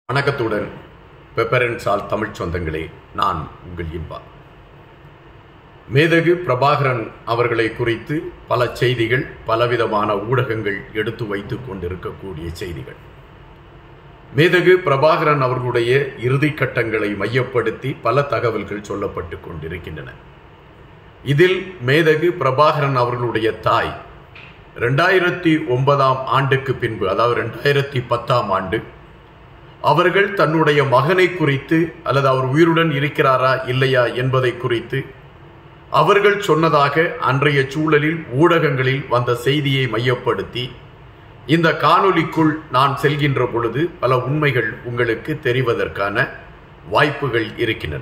வணக்கத்துடன் பெப்பரன்சால் தமிழ் சொந்தங்களே நான் உங்கள் இன்பா மேதகு பிரபாகரன் அவர்களை குறித்து பல செய்திகள் பலவிதமான ஊடகங்கள் எடுத்து வைத்துக் கொண்டிருக்கக்கூடிய செய்திகள் மேதகு பிரபாகரன் அவர்களுடைய இறுதிக் கட்டங்களை மையப்படுத்தி பல தகவல்கள் சொல்லப்பட்டு கொண்டிருக்கின்றன இதில் மேதகு பிரபாகரன் அவர்களுடைய தாய் ரெண்டாயிரத்தி ஒன்பதாம் ஆண்டுக்கு பின்பு அதாவது ரெண்டாயிரத்தி பத்தாம் ஆண்டு அவர்கள் தன்னுடைய மகனை குறித்து அல்லது அவர் உயிருடன் இருக்கிறாரா இல்லையா என்பதை குறித்து அவர்கள் சொன்னதாக அன்றைய சூழலில் ஊடகங்களில் வந்த செய்தியை மையப்படுத்தி இந்த காணொளிக்குள் நான் செல்கின்ற பொழுது பல உண்மைகள் உங்களுக்கு தெரிவதற்கான வாய்ப்புகள் இருக்கின்றன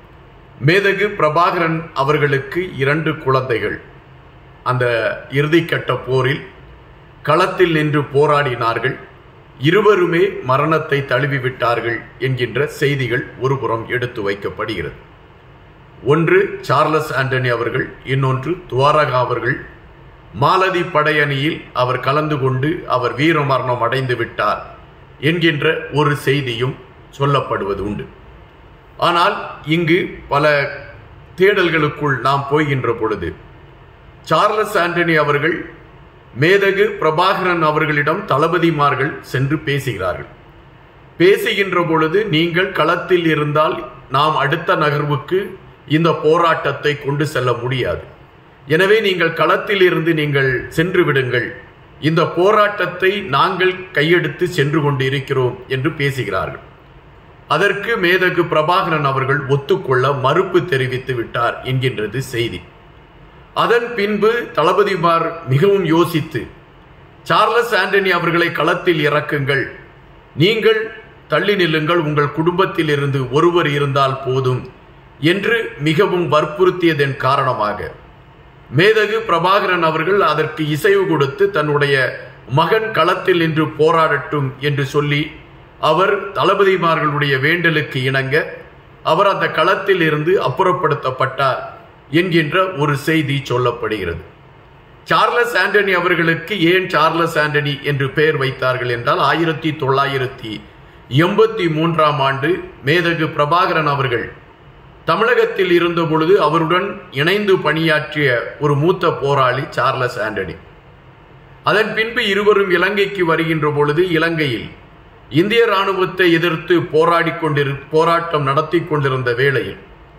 மேதகு பிரபாகரன் அவர்களுக்கு இரண்டு குழந்தைகள் அந்த இறுதிக்கட்ட போரில் களத்தில் நின்று போராடினார்கள் இருவருமே மரணத்தை தழுவிவிட்டார்கள் என்கின்ற செய்திகள் ஒருபுறம் எடுத்து வைக்கப்படுகிறது ஒன்று சார்லஸ் ஆண்டனி அவர்கள் இன்னொன்று துவாரகா அவர்கள் மாலதி படையணியில் அவர் கலந்து கொண்டு அவர் வீரமரணம் அடைந்து விட்டார் என்கின்ற ஒரு செய்தியும் சொல்லப்படுவது உண்டு ஆனால் இங்கு பல தேடல்களுக்குள் நாம் போகின்ற பொழுது சார்லஸ் ஆண்டனி அவர்கள் மேதகு பிரபாகரன் அவர்களிடம் தளபதிமார்கள் சென்று பேசுகிறார்கள் பேசுகின்ற பொழுது நீங்கள் களத்தில் இருந்தால் நாம் அடுத்த நகர்வுக்கு இந்த போராட்டத்தை கொண்டு செல்ல முடியாது எனவே நீங்கள் களத்தில் இருந்து நீங்கள் சென்று விடுங்கள் இந்த போராட்டத்தை நாங்கள் கையெடுத்து சென்று கொண்டு இருக்கிறோம் என்று பேசுகிறார்கள் அதற்கு மேதகு பிரபாகரன் அவர்கள் ஒத்துக்கொள்ள மறுப்பு தெரிவித்து விட்டார் என்கின்றது செய்தி அதன் பின்பு தளபதிமார் மிகவும் யோசித்து சார்லஸ் ஆண்டனி அவர்களை களத்தில் இறக்குங்கள் நீங்கள் தள்ளி நில்லுங்கள் உங்கள் குடும்பத்தில் இருந்து ஒருவர் இருந்தால் போதும் என்று மிகவும் வற்புறுத்தியதன் காரணமாக மேதகு பிரபாகரன் அவர்கள் அதற்கு இசைவு கொடுத்து தன்னுடைய மகன் களத்தில் நின்று போராடட்டும் என்று சொல்லி அவர் தளபதிமார்களுடைய வேண்டலுக்கு இணங்க அவர் அந்த களத்தில் இருந்து அப்புறப்படுத்தப்பட்டார் என்கின்ற ஒரு செய்தி சொல்லப்படுகிறது சார்லஸ் ஆண்டனி அவர்களுக்கு ஏன் சார்லஸ் ஆண்டனி என்று பெயர் வைத்தார்கள் என்றால் ஆயிரத்தி தொள்ளாயிரத்தி எண்பத்தி மூன்றாம் ஆண்டு மேதகு பிரபாகரன் அவர்கள் தமிழகத்தில் இருந்த பொழுது அவருடன் இணைந்து பணியாற்றிய ஒரு மூத்த போராளி சார்லஸ் ஆண்டனி அதன் பின்பு இருவரும் இலங்கைக்கு வருகின்ற பொழுது இலங்கையில் இந்திய ராணுவத்தை எதிர்த்து போராடி கொண்டிரு போராட்டம் நடத்தி கொண்டிருந்த வேளையில்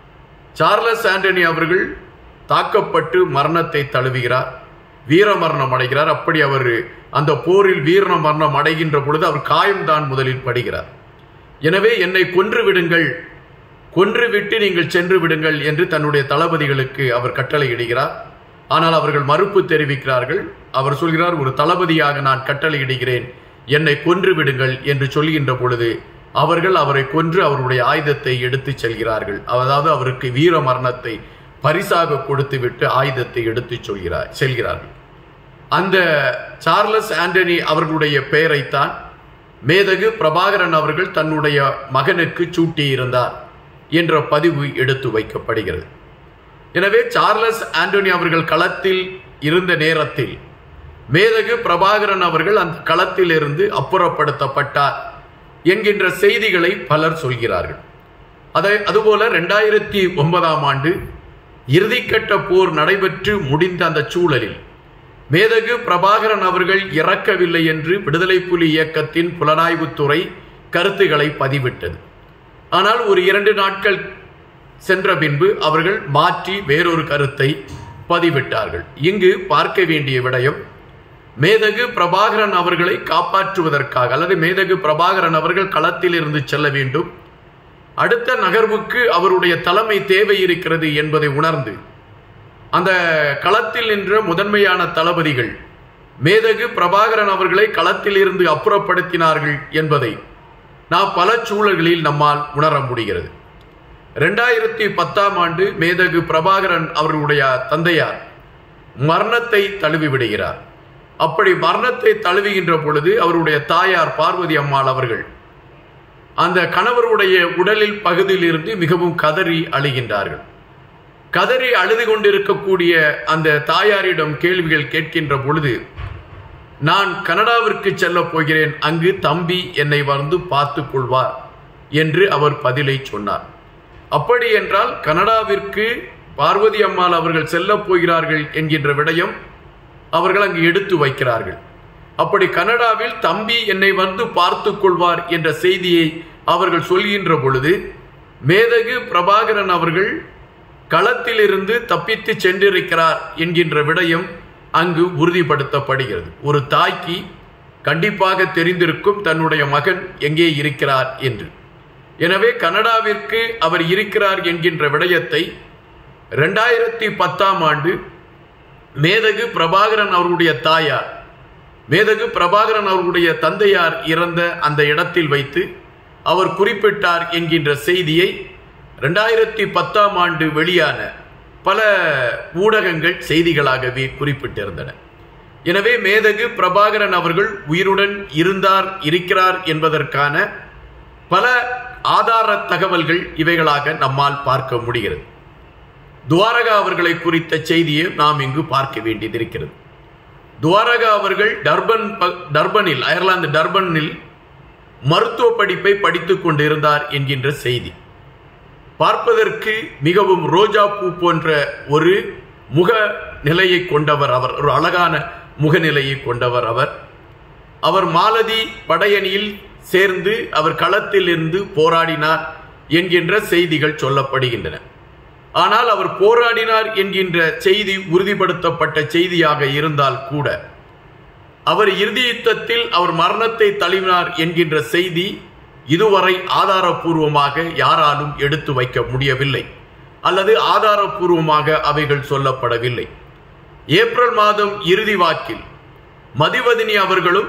சார்லஸ் ஆண்டனி அவர்கள் தாக்கப்பட்டு மரணத்தை தழுவுகிறார் வீர மரணம் அடைகிறார் அப்படி அவர் அந்த போரில் வீர மரணம் அடைகின்ற பொழுது அவர் காயம்தான் முதலில் படுகிறார் எனவே என்னை கொன்று விடுங்கள் கொன்று விட்டு நீங்கள் சென்று விடுங்கள் என்று தன்னுடைய தளபதிகளுக்கு அவர் கட்டளையிடுகிறார் ஆனால் அவர்கள் மறுப்பு தெரிவிக்கிறார்கள் அவர் சொல்கிறார் ஒரு தளபதியாக நான் கட்டளையிடுகிறேன் என்னை கொன்று விடுங்கள் என்று சொல்கின்ற பொழுது அவர்கள் அவரை கொன்று அவருடைய ஆயுதத்தை எடுத்து செல்கிறார்கள் அதாவது அவருக்கு வீர மரணத்தை பரிசாக கொடுத்து விட்டு ஆயுதத்தை எடுத்து சொல்கிறார் செல்கிறார்கள் அந்த சார்லஸ் ஆண்டனி அவர்களுடைய பெயரைத்தான் மேதகு பிரபாகரன் அவர்கள் தன்னுடைய மகனுக்கு சூட்டியிருந்தார் என்ற பதிவு எடுத்து வைக்கப்படுகிறது எனவே சார்லஸ் ஆண்டனி அவர்கள் களத்தில் இருந்த நேரத்தில் மேதகு பிரபாகரன் அவர்கள் அந்த களத்தில் இருந்து அப்புறப்படுத்தப்பட்டார் என்கின்ற செய்திகளை பலர் சொல்கிறார்கள் அதை அதுபோல ரெண்டாயிரத்தி ஒன்பதாம் ஆண்டு இறுதிக்கட்ட போர் நடைபெற்று முடிந்த அந்த சூழலில் மேதகு பிரபாகரன் அவர்கள் இறக்கவில்லை என்று விடுதலை புலி இயக்கத்தின் புலனாய்வுத்துறை கருத்துக்களை பதிவிட்டது ஆனால் ஒரு இரண்டு நாட்கள் சென்ற பின்பு அவர்கள் மாற்றி வேறொரு கருத்தை பதிவிட்டார்கள் இங்கு பார்க்க வேண்டிய விடயம் மேதகு பிரபாகரன் அவர்களை காப்பாற்றுவதற்காக அல்லது மேதகு பிரபாகரன் அவர்கள் களத்தில் இருந்து செல்ல வேண்டும் அடுத்த நகர்வுக்கு அவருடைய தலைமை தேவை இருக்கிறது என்பதை உணர்ந்து அந்த களத்தில் நின்ற முதன்மையான தளபதிகள் மேதகு பிரபாகரன் அவர்களை களத்தில் இருந்து அப்புறப்படுத்தினார்கள் என்பதை நாம் பல சூழல்களில் நம்மால் உணர முடிகிறது ரெண்டாயிரத்தி பத்தாம் ஆண்டு மேதகு பிரபாகரன் அவர்களுடைய தந்தையார் மரணத்தை தழுவி விடுகிறார் அப்படி மரணத்தை தழுவுகின்ற பொழுது அவருடைய தாயார் பார்வதி அம்மாள் அவர்கள் அந்த கணவருடைய உடலில் பகுதியில் இருந்து மிகவும் கதறி அழுகின்றார்கள் கதறி அழுது கொண்டிருக்கக்கூடிய அந்த தாயாரிடம் கேள்விகள் கேட்கின்ற பொழுது நான் கனடாவிற்கு செல்ல போகிறேன் அங்கு தம்பி என்னை வந்து பார்த்துக் கொள்வார் என்று அவர் பதிலை சொன்னார் அப்படி என்றால் கனடாவிற்கு பார்வதி அம்மாள் அவர்கள் செல்லப் போகிறார்கள் என்கின்ற விடயம் அவர்கள் அங்கு எடுத்து வைக்கிறார்கள் அப்படி கனடாவில் தம்பி என்னை வந்து பார்த்துக் கொள்வார் என்ற செய்தியை அவர்கள் சொல்கின்ற பொழுது மேதகு பிரபாகரன் அவர்கள் களத்திலிருந்து தப்பித்து சென்றிருக்கிறார் என்கின்ற விடயம் அங்கு உறுதிப்படுத்தப்படுகிறது ஒரு தாய்க்கு கண்டிப்பாக தெரிந்திருக்கும் தன்னுடைய மகன் எங்கே இருக்கிறார் என்று எனவே கனடாவிற்கு அவர் இருக்கிறார் என்கின்ற விடயத்தை ரெண்டாயிரத்தி பத்தாம் ஆண்டு மேதகு பிரபாகரன் அவருடைய தாயார் மேதகு பிரபாகரன் அவருடைய தந்தையார் இறந்த அந்த இடத்தில் வைத்து அவர் குறிப்பிட்டார் என்கின்ற செய்தியை ரெண்டாயிரத்தி பத்தாம் ஆண்டு வெளியான பல ஊடகங்கள் செய்திகளாகவே குறிப்பிட்டிருந்தன எனவே மேதகு பிரபாகரன் அவர்கள் உயிருடன் இருந்தார் இருக்கிறார் என்பதற்கான பல ஆதார தகவல்கள் இவைகளாக நம்மால் பார்க்க முடிகிறது துவாரகா அவர்களை குறித்த செய்தியை நாம் இங்கு பார்க்க வேண்டியதிருக்கிறது துவாரகா அவர்கள் டர்பன் டர்பனில் அயர்லாந்து டர்பனில் மருத்துவ படிப்பை படித்துக் கொண்டிருந்தார் என்கின்ற செய்தி பார்ப்பதற்கு மிகவும் ரோஜா பூ போன்ற ஒரு முக நிலையை கொண்டவர் அவர் ஒரு அழகான முகநிலையை கொண்டவர் அவர் அவர் மாலதி படையணியில் சேர்ந்து அவர் களத்தில் இருந்து போராடினார் என்கின்ற செய்திகள் சொல்லப்படுகின்றன ஆனால் அவர் போராடினார் என்கின்ற செய்தி உறுதிப்படுத்தப்பட்ட செய்தியாக இருந்தால் கூட அவர் இறுதி யுத்தத்தில் அவர் மரணத்தை தழுவினார் என்கின்ற செய்தி இதுவரை ஆதாரபூர்வமாக யாராலும் எடுத்து வைக்க முடியவில்லை அல்லது ஆதாரபூர்வமாக அவைகள் சொல்லப்படவில்லை ஏப்ரல் மாதம் இறுதி வாக்கில் மதிவதினி அவர்களும்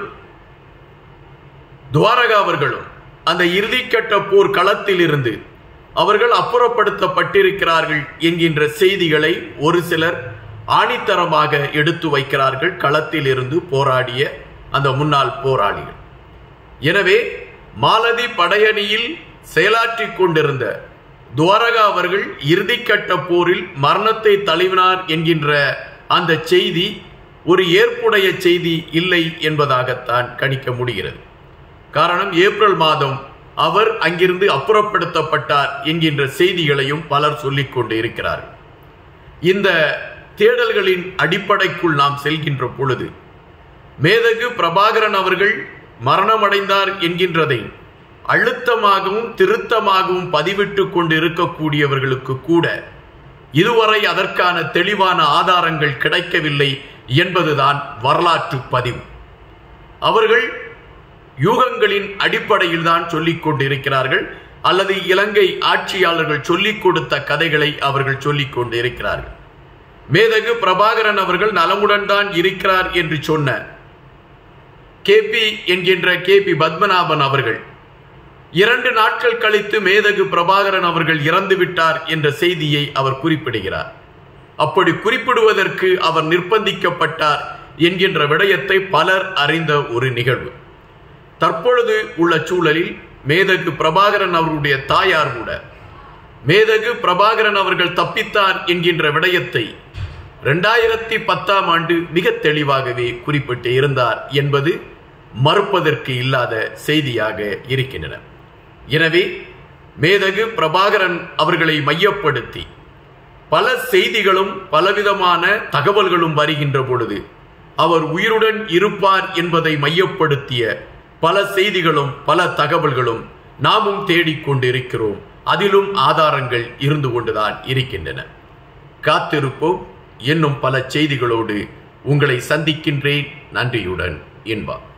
துவாரகா அவர்களும் அந்த இறுதிக்கட்ட போர் களத்தில் இருந்து அவர்கள் அப்புறப்படுத்தப்பட்டிருக்கிறார்கள் என்கின்ற செய்திகளை ஒரு சிலர் ஆணித்தரமாக எடுத்து வைக்கிறார்கள் களத்தில் இருந்து போராடிய அந்த முன்னாள் போராளிகள் எனவே மாலதி படையணியில் செயலாற்றிக் கொண்டிருந்த துவாரகா அவர்கள் இறுதிக்கட்ட போரில் மரணத்தை தழுவினார் என்கின்ற அந்த செய்தி ஒரு ஏற்புடைய செய்தி இல்லை என்பதாகத்தான் கணிக்க முடிகிறது காரணம் ஏப்ரல் மாதம் அவர் அங்கிருந்து அப்புறப்படுத்தப்பட்டார் என்கின்ற செய்திகளையும் பலர் சொல்லிக் கொண்டு இருக்கிறார்கள் இந்த தேடல்களின் அடிப்படைக்குள் நாம் செல்கின்ற பொழுது மேதகு பிரபாகரன் அவர்கள் மரணமடைந்தார் என்கின்றதை அழுத்தமாகவும் திருத்தமாகவும் பதிவிட்டு கொண்டு இருக்கக்கூடியவர்களுக்கு கூட இதுவரை அதற்கான தெளிவான ஆதாரங்கள் கிடைக்கவில்லை என்பதுதான் வரலாற்று பதிவு அவர்கள் யூகங்களின் அடிப்படையில் தான் சொல்லிக் கொண்டிருக்கிறார்கள் அல்லது இலங்கை ஆட்சியாளர்கள் சொல்லிக் கொடுத்த கதைகளை அவர்கள் சொல்லிக் கொண்டிருக்கிறார்கள் மேதகு பிரபாகரன் அவர்கள் நலமுடன் தான் இருக்கிறார் என்று சொன்ன கேபி என்கின்ற கேபி பத்மநாபன் அவர்கள் இரண்டு நாட்கள் கழித்து மேதகு பிரபாகரன் அவர்கள் இறந்து விட்டார் என்ற செய்தியை அவர் குறிப்பிடுகிறார் அப்படி குறிப்பிடுவதற்கு அவர் நிர்பந்திக்கப்பட்டார் என்கின்ற விடயத்தை பலர் அறிந்த ஒரு நிகழ்வு தற்பொழுது உள்ள சூழலில் மேதகு பிரபாகரன் அவர்களுடைய தாயார் கூட மேதகு பிரபாகரன் அவர்கள் தப்பித்தார் என்கின்ற விடயத்தை இரண்டாயிரத்தி பத்தாம் ஆண்டு மிக தெளிவாகவே குறிப்பிட்டு இருந்தார் என்பது மறுப்பதற்கு இல்லாத செய்தியாக இருக்கின்றன எனவே மேதகு பிரபாகரன் அவர்களை மையப்படுத்தி பல செய்திகளும் பலவிதமான தகவல்களும் வருகின்ற பொழுது அவர் உயிருடன் இருப்பார் என்பதை மையப்படுத்திய பல செய்திகளும் பல தகவல்களும் நாமும் தேடிக்கொண்டிருக்கிறோம் அதிலும் ஆதாரங்கள் இருந்து கொண்டுதான் இருக்கின்றன காத்திருப்போம் இன்னும் பல செய்திகளோடு உங்களை சந்திக்கின்றேன் நன்றியுடன் என்பார்